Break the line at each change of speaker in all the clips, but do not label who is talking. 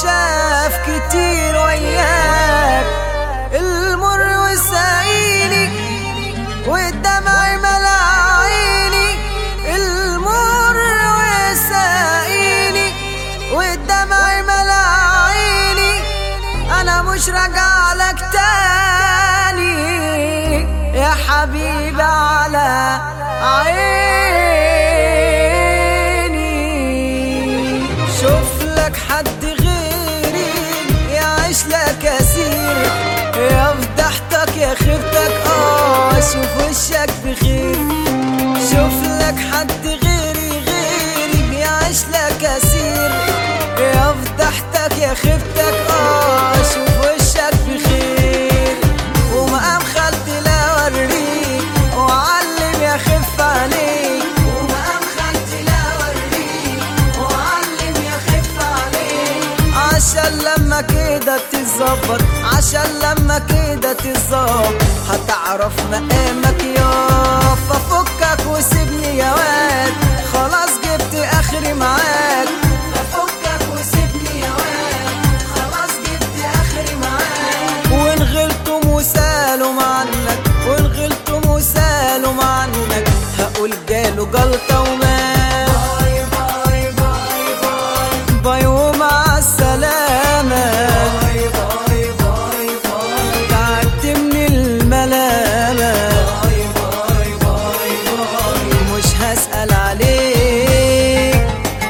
شاف كتير وياك المر وسايني والدمع ملا عيني المر وسايني والدمع ملا عيني انا مش راجع لك تاني يا حبيبي على عيني شوف لك حد غيري يعيش لك اسير يا فضحتك يا خيبتك اه شوف وشك بخير شوف لك حد غيري غيري بيعيش لك اسير يا فضحتك يا خيبتك اه شوف وشك بخير ومقام خالتي لا اوريك وعلم يا خف عليك ومقام خالتي لا اوريك وعلم يا خف عليك عشان لما كده تتظبط عشان لما كده تتظبط هتعرف مقامك يا ففكك وسيبني يا واد خلاص جبت اخري معاك ففكك وسيبني يا واد خلاص جبت اخري معاك وان غلطوا وسالوا عنك وان غلطوا وسالوا عنك هقول جاله جلطة ومات باي باي باي باي باي ومع السلامة باي باي باي باي تعبت من الملامة باي باي باي باي مش هسأل عليك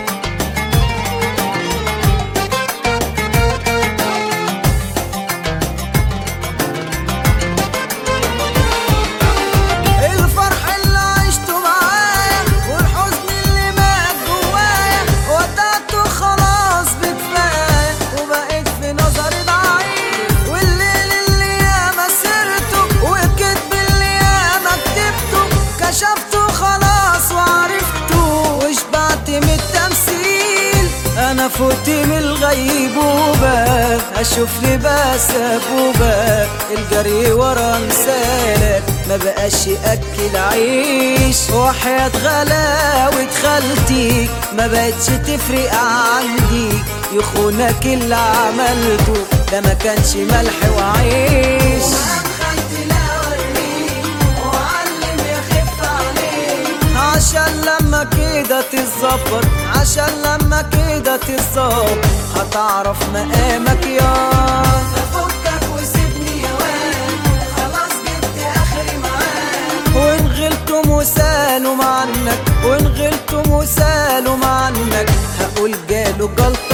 الفرح اللي عشته معايا والحزن اللي مات جوايا ودعته خلاص بكفايه وبقيت في نظري ضعيف والليل اللي ياما سرته والكذب اللي ياما كتبته كشفته خلاص وعرفته وشبعت من التمثيل انا فوت من الغيبوبة اشوف لباس ابوبة الجري ورا مثالك ما بقاش ياكل عيش وحياة غلاوة خالتي ما بقتش تفرق عندي يخونك اللي عملته ده ما كانش ملح وعيش عشان لما كده تتظبط عشان لما كده تتظبط هتعرف مقامك يا فكك وسيبني يا واد خلاص جبت اخري معاك وان غلطوا وسالوا عنك وان غلطوا وسالوا عنك هقول جاله جلطة